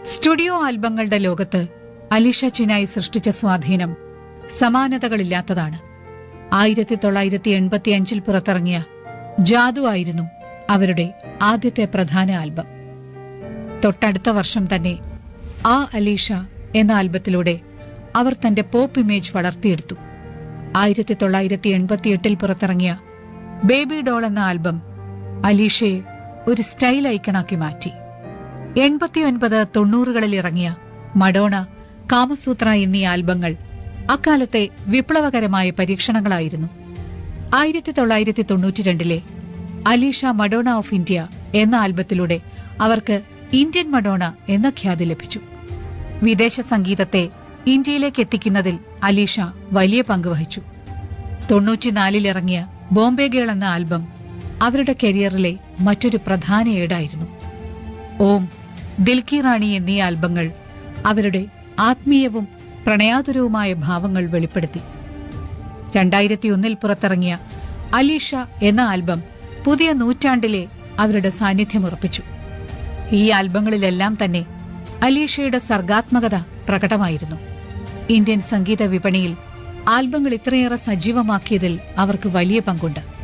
studio ആൽബങ്ങളുടെ ലോകത്ത് അലിഷ ചിനായി സൃഷ്ടിച്ച സ്വാധീനം സമാനതകളില്ലാത്തതാണ് ആയിരത്തി തൊള്ളായിരത്തി എൺപത്തി അഞ്ചിൽ പുറത്തിറങ്ങിയ ജാദു ആയിരുന്നു അവരുടെ ആദ്യത്തെ പ്രധാന ആൽബം തൊട്ടടുത്ത വർഷം തന്നെ ആ അലീഷ എന്ന ആൽബത്തിലൂടെ അവർ തന്റെ പോപ്പ് ഇമേജ് വളർത്തിയെടുത്തു ആയിരത്തി തൊള്ളായിരത്തി എൺപത്തിയെട്ടിൽ പുറത്തിറങ്ങിയ ബേബി ഡോൾ എന്ന ആൽബം അലീഷയെ ഒരു സ്റ്റൈൽ ഐക്കണാക്കി മാറ്റി എൺപത്തിയൊൻപത് തൊണ്ണൂറുകളിൽ ഇറങ്ങിയ മഡോണ കാമസൂത്ര എന്നീ ആൽബങ്ങൾ അക്കാലത്തെ വിപ്ലവകരമായ പരീക്ഷണങ്ങളായിരുന്നു ആയിരത്തി തൊള്ളായിരത്തി തൊണ്ണൂറ്റിരണ്ടിലെ അലീഷ മഡോണ ഓഫ് ഇന്ത്യ എന്ന ആൽബത്തിലൂടെ അവർക്ക് ഇന്ത്യൻ മഡോണ എന്ന ഖ്യാതി ലഭിച്ചു വിദേശ സംഗീതത്തെ ഇന്ത്യയിലേക്ക് എത്തിക്കുന്നതിൽ അലീഷ വലിയ പങ്കുവഹിച്ചു തൊണ്ണൂറ്റിനാലിൽ ഇറങ്ങിയ ബോംബെ ഗേൾ എന്ന ആൽബം അവരുടെ കരിയറിലെ മറ്റൊരു പ്രധാന ഏടായിരുന്നു ഓം ദിൽക്കി റാണി എന്നീ ആൽബങ്ങൾ അവരുടെ ആത്മീയവും പ്രണയാതുരവുമായ ഭാവങ്ങൾ വെളിപ്പെടുത്തി രണ്ടായിരത്തി ഒന്നിൽ പുറത്തിറങ്ങിയ അലീഷ എന്ന ആൽബം പുതിയ നൂറ്റാണ്ടിലെ അവരുടെ സാന്നിധ്യം ഉറപ്പിച്ചു ഈ ആൽബങ്ങളിലെല്ലാം തന്നെ അലീഷയുടെ സർഗാത്മകത പ്രകടമായിരുന്നു ഇന്ത്യൻ സംഗീത വിപണിയിൽ ആൽബങ്ങൾ ഇത്രയേറെ സജീവമാക്കിയതിൽ അവർക്ക് വലിയ പങ്കുണ്ട്